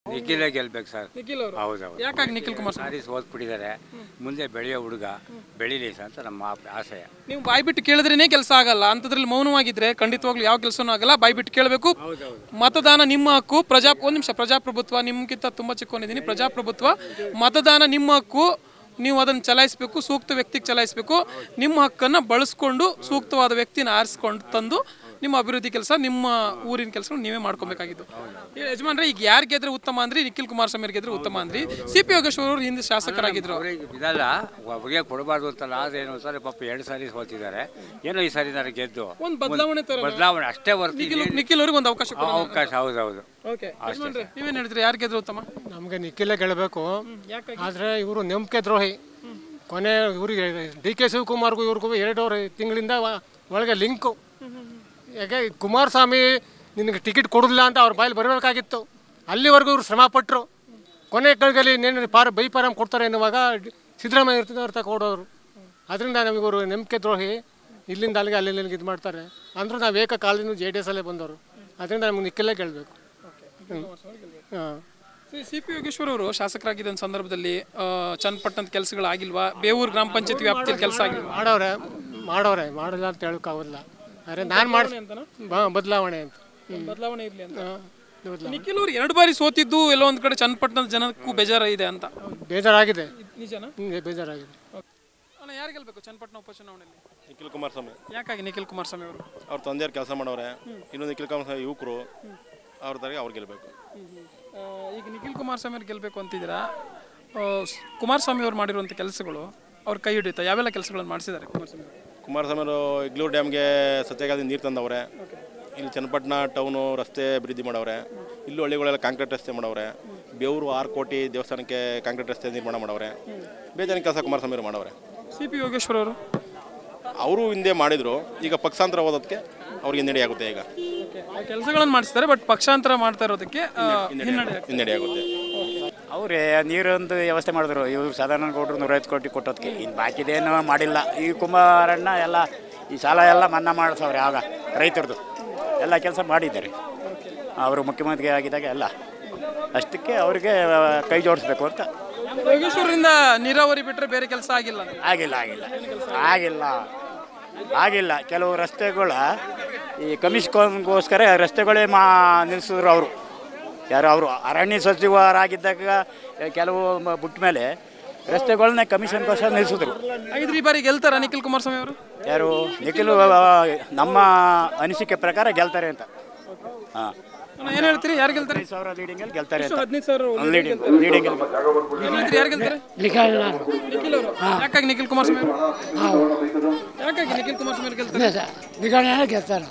ನಿಖಿಲೇ ಗೆಲ್ಬೇಕು ಸರ್ ನಿಖಿಲ್ ಅವರು ಹೌದೌದು ಯಾಕಾಗಿ ನಿಖಿಲ್ ಕುಮಾರಸ್ವಾಮಿ ಸಾರಿ ಓದ್ಬಿಟ್ಟಿದ್ದಾರೆ ಮುಂದೆ ಬೆಳೆಯೋ ಹುಡುಗ ಬೆಳೀಲಿ ಸರ್ ಅಂತ ನಮ್ಮ ಆಪ್- ಆಶಯ ನೀವು ಬಾಯಿ ಬಿಟ್ಟು ಕೇಳಿದ್ರೇನೆ ಕೆಲಸ ಆಗಲ್ಲ ಅಂಥದ್ರಲ್ಲಿ ಮೌನವಾಗಿದ್ರೆ ಖಂಡಿತವಾಗ್ಲೂ ಯಾವ ಕೆಲಸನೂ ಆಗಲ್ಲ ಬಾಯಿ ಬಿಟ್ಟು ಕೇಳಬೇಕು ಮತದಾನ ನಿಮ್ಮ ಹಕ್ಕು ಪ್ರಜಾ ಒಂದು ನಿಮಿಷ ಪ್ರಜಾಪ್ರಭುತ್ವ ನಿಮ್ಗಿಂತ ತುಂಬ ಚಿಕ್ಕವನಿದ್ದೀನಿ ಪ್ರಜಾಪ್ರಭುತ್ವ ಮತದಾನ ನಿಮ್ಮ ಹಕ್ಕು ನೀವು ಅದನ್ನು ಚಲಾಯಿಸಬೇಕು ಸೂಕ್ತ ವ್ಯಕ್ತಿಗೆ ಚಲಾಯಿಸಬೇಕು ನಿಮ್ಮ ಹಕ್ಕನ್ನು ಬಳಸ್ಕೊಂಡು ಸೂಕ್ತವಾದ ವ್ಯಕ್ತಿನ ಆರಿಸ್ಕೊಂಡು ತಂದು ನಿಮ್ಮ ಅಭಿವೃದ್ಧಿ ಕೆಲಸ ನಿಮ್ಮ ಊರಿನ ಕೆಲಸ ನೀವೇ ಮಾಡ್ಕೊಬೇಕಾಗಿದ್ದು ಈ ಯಜಮಾನ್ರೆ ಈಗ ಯಾರು ಗೆದ್ರೆ ಉತ್ತಮ ಅಂದ್ರಿ ನಿಖಿಲ್ ಕುಮಾರಸ್ವಾಮಿ ಅವ್ರು ಗೆದ್ರೆ ಉತ್ತಮ ಅಂದ್ರಿ ಸಿ ಪಿ ಯೋಗೇಶ್ವರ ಅವರು ಹಿಂದೆ ಶಾಸಕರಾಗಿದ್ರು ಅವ್ರಿಗೆ ಇದಲ್ಲ ಅವ್ರಿಗೆ ಕೊಡಬಾರ್ದು ಅಂತಲ್ಲ ಆದ್ರೇನು ಸರ್ ಪಾಪ ಎರಡು ಸಾರಿ ಸೋತಿದ್ದಾರೆ ಏನೋ ಈ ಸಾರಿ ನನಗೆ ಗೆದ್ದು ಒಂದು ಬದಲಾವಣೆ ತರ ಬದಲಾವಣೆ ಅಷ್ಟೇ ಹೊರ್ತು ನಿಖಿಲ್ ನಿಖಿಲ್ ಅವ್ರಿಗೆ ಒಂದು ಅವಕಾಶ ಕೊಡೋಣ. ಅವಕಾಶ ಹೌದೌದು ಓಕೆ ಯಜಮಾನ್ರೆ ನೀವೇನು ಹೇಳಿದ್ರಿ ಯಾರು ಗೆದ್ರೆ ಉತ್ತಮ ನಮಗೆ ನಿಖಿಲೇ ಗೆಲ್ಲಬೇಕು ಯಾಕಾಗಿ ಆದರೆ ಇವರು ನಂಬಿಕೆ ದ್ರೋಹಿ ಕೊನೆ ಇವರಿಗೆ ಡಿ ಕೆ ಶಿವಕುಮಾರ್ಗೂ ಇವ್ರಿಗೂ ಎರಡೂವರೆ ತಿಂಗಳಿಂದ ವ- ಒಳಗೆ ಲಿಂಕು ಯಾಕೆ ಕುಮಾರಸ್ವಾಮಿ ನಿನಗೆ ಟಿಕೆಟ್ ಕೊಡಲಿಲ್ಲ ಅಂತ ಅವ್ರ ಬಾಯಲ್ಲಿ ಬರಬೇಕಾಗಿತ್ತು ಅಲ್ಲಿವರೆಗೂ ಇವರು ಶ್ರಮ ಪಟ್ಟರು ಕೊನೆ ಗಳಿಗೆಯಲ್ಲಿ ಇನ್ನೇನು ಪಾರ ಬೈಪಾರಂ ಕೊಡ್ತಾರೆ ಎನ್ನುವಾಗ ಡಿ- ಸಿದ್ದರಾಮಯ್ಯ ಇರ್ತಿದ್ರು ಅವ್ರ ತಕ ಓಡೋರು ಅದರಿಂದ ನಮಗೆ ಇವರು ನಂಬಿಕೆ ದ್ರೋಹಿ ಇಲ್ಲಿಂದ ಅಲ್ಲಿಗೆ ಅಲ್ಲಿ ಇಲ್ಲಿಗೆ ಇದು ಮಾಡ್ತಾರೆ ಅಂದರೂ ನಾವು ಏಕ ಕಾಲದಿಂದ ಜೆ ಡಿ ಎಸ್ ಅಲ್ಲೇ ಬಂದವರು ಅದರಿಂದ ನಮಗೆ ನಿಖಿಲೇ ಗೆಲ್ಲಬೇಕು ಹಾಂ ಸಿ ಪಿ ಯೋಗೇಶ್ವರ ಅವರು ಶಾಸಕರಾಗಿದ್ದ ಸಂದರ್ಭದಲ್ಲಿ ಆ, ಚನ್ನಪಟ್ಟಣದ ಕೆಲಸಗಳಾಗಿಲ್ವಾ ಬೇವೂರು ಗ್ರಾಮ ಪಂಚಾಯತಿ ವ್ಯಾಪ್ತಿಯಲ್ಲಿ ಕೆಲಸ ಆಗಿಲ್ವಾ ಮಾಡವ್ರೆ ಮಾಡವ್ರೆ ಮಾಡಿಲ್ಲ ಅಂತ ಹೇಳೋಕ್ಕಾಗೋದಿಲ್ಲ ಆದರೆ ನಾನು ಮಾಡಿ ಬದಲಾವಣೆ ಅಂತ ಬದಲಾವಣೆ ಇರಲಿ ಅಂತ ಹಾ, ಬದಲಾವಣೆ. ನಿಖಿಲ್ ಅವ್ರು ಎರಡು ಬಾರಿ ಸೋತಿದ್ದು ಎಲ್ಲೋ ಒಂದ್ ಕಡೆ ಚನ್ನಪಟ್ಟಣದ ಜನಕ್ಕೂ ಬೇಜಾರ ಇದೆ ಅಂತ ಬೇಜಾರಾಗಿದೆ ನಿಜನಾ ಹ್ಮ್, ಬೇಜಾರಾಗಿದೆ ಅಣ್ಣ ಯಾರು ಗೆಲ್ಬೇಕು ಚನ್ನಪಟ್ಟಣ ಉಪಚುನಾವಣೆಯಲ್ಲಿ ನಿಖಿಲ್ ಕುಮಾರಸ್ವಾಮಿ ಯಾಕಾಗಿ ನಿಖಿಲ್ ಕುಮಾರಸ್ವಾಮಿ ಅವರು ಅವ್ರ ತಂದೆಯವ್ರು ಕೆಲಸ ಮಾಡವ್ರೆ ಇನ್ನೊಂದು ನಿಖಿಲ್ ಕುಮಾರಸ್ವಾಮಿ ಯುವಕರು ಅವ್ರ ದಾರಿಗೆ ಅವ್ರು ಗೆಲ್ಲಬೇಕು ಈಗ ನಿಖಿಲ್ ಕುಮಾರಸ್ವಾಮಿ ಅವ್ರು ಗೆಲ್ಬೇಕು ಅಂತಿದ್ದೀರಾ ಆ, ಸ್- ಕುಮಾರಸ್ವಾಮಿ ಅವ್ರು ಮಾಡಿರುವಂಥ ಕೆಲಸಗಳು ಅವ್ರ ಕೈ ಹಿಡಿಯುತ್ತಾ ಯಾವೆಲ್ಲ ಕೆಲಸಗಳನ್ನು ಮಾಡಿಸಿದ್ದಾರೆ ಕುಮಾರಸ್ವಾಮಿ ಅವರು? ಕುಮಾರಸ್ವಾಮಿ ಅವರು ಇಗ್ಲೂರು ಡ್ಯಾಮ್ಗೆ ಸತ್ಯಾಗಾಲದಿಂದ ನೀರು ತಂದವ್ರೆ ಇಲ್ಲಿ ಚನ್ನಪಟ್ಟಣ ಟೌನು ರಸ್ತೆ ಅಭಿವೃದ್ಧಿ ಮಾಡವ್ರೆ ಇಲ್ಲೂ ಹಳ್ಳಿಗಳೆಲ್ಲ ಕಾಂಕ್ರೀಟ್ ರಸ್ತೆ ಮಾಡವ್ರೆ ಬೇವರು ಆರು ಕೋಟಿ ದೇವಸ್ಥಾನಕ್ಕೆ ಕಾಂಕ್ರೀಟ್ ರಸ್ತೆ ನಿರ್ಮಾಣ ಮಾಡವ್ರೆ ಬೇಜಾನ ಕೆಲಸ ಕುಮಾರಸ್ವಾಮಿ ಅವರು ಮಾಡವ್ರೆ ಸಿ ಪಿ ಯೋಗೇಶ್ವರ ಅವರು ಅವರು ಹಿಂದೆ ಮಾಡಿದ್ರು ಈಗ ಪಕ್ಷಾಂತರ ಓದೋದಕ್ಕೆ ಅವ್ರಿಗೆ ಹಿನ್ನಡೆ ಆಗುತ್ತೆ ಈಗ ಕೆಲಸಗಳನ್ನು ಮಾಡಿಸ್ತಾರೆ ಬಟ್ ಪಕ್ಷಾಂತರ ಮಾಡ್ತಾ ಇರೋದಕ್ಕೆ ಆ, ಹಿನ್ನಡೆ ಆಗ್ತದೆ. ಹಿನ್ನಡೆ ಆಗುತ್ತೆ ಅವರೇ ನೀರೊಂದು ವ್ಯವಸ್ಥೆ ಮಾಡಿದ್ರು ಇವ್ರು ಸಾಧಾರಣ ಕೊಟ್ಟರು ನೂರೈವತ್ತು ಕೋಟಿ ಕೊಟ್ಟೋದಕ್ಕೆ ಇನ್ನು ಬಾಕಿದೇನು ಮಾಡಿಲ್ಲ ಈ ಕುಮಾರಣ್ಣ ಎಲ್ಲ ಈ ಸಾಲ ಎಲ್ಲ ಮನ್ನಾ ಮಾಡಿಸವ್ರೆ ಆಗ ರೈತರದು ಎಲ್ಲ ಕೆಲಸ ಮಾಡಿದ್ದಾರೆ ಅವರು ಮುಖ್ಯಮಂತ್ರಿ ಆಗಿದ್ದಾಗ ಎಲ್ಲ ಅಷ್ಟಕ್ಕೆ ಅವರಿಗೆ ಕೈ ಜೋಡಿಸ್ಬೇಕು ಅಂತ ಯೋಗೇಶ್ವರರಿಂದ ನೀರಾವರಿ ಬಿಟ್ಟರೆ ಬೇರೆ ಕೆಲಸ ಆಗಿಲ್ಲ ಅಂತ. ಆಗಿಲ್ಲ ಆಗಿಲ್ಲ ಆಗಿಲ್ಲ ಆಗಿಲ್ಲ ಕೆಲವು ರಸ್ತೆಗಳ ಈ ಕಮಿಷನ್ಗೋಸ್ಕರ ರಸ್ತೆಗಳೇ ಮಾ ನಿಲ್ಲಿಸಿದ್ರು ಅವರು ಯಾರು ಅವರು ಅರಣ್ಯ ಸಚಿವರಾಗಿದ್ದಾಗ ಕೆಲವು ಮ- ಬಿಟ್ಟ ಮೇಲೆ ರಸ್ತೆಗಳನ್ನ ಕಮಿಷನ್ಗೋಸ್ಕರ ನಿಲ್ಲಿಸಿದ್ರು ಹಾಗಿದ್ರೆ ಈ ಬಾರಿ ಗೆಲ್ತಾರ ನಿಖಿಲ್ ಕುಮಾರಸ್ವಾಮಿ ಅವರು ಯಾರು ನಿಖಿಲು ನಮ್ಮ ಅನಿಸಿಕೆ ಪ್ರಕಾರ ಗೆಲ್ತಾರೆ ಅಂತ ಹಾಂ ಅಣ್ಣ, ಏನ್ ಹೇಳ್ತೀರಿ ಯಾರು ಗೆಲ್ತಾರೆ ಹದಿನೈದು ಸಾವಿರ ಲೀಡಿಂಗಲ್ಲಿ ಗೆಲ್ತಾರೆ ಅಂತ ಹದಿನೈದು ಸಾವಿರ ಲೀಡಿಂಗ್ ಲೀಡಿಂಗಲ್ಲಿ ಏನ್ ಹೇಳ್ತೀರಿ ಯಾರು ಗೆಲ್ತಾರೆ ನಿಖಿಲ್ ಅವರು ಯಾಕಾಗಿ ನಿಖಿಲ್ ಕುಮಾರಸ್ವಾಮಿ ಅವರು ಯಾಕಾಗಿ ನಿಖಿಲ್ ಕುಮಾರಸ್ವಾಮಿ ಅವರು ಗೆಲ್ತಾರೆ ನಿಗಣನೆ ಗೆಲ್ತಾರೆ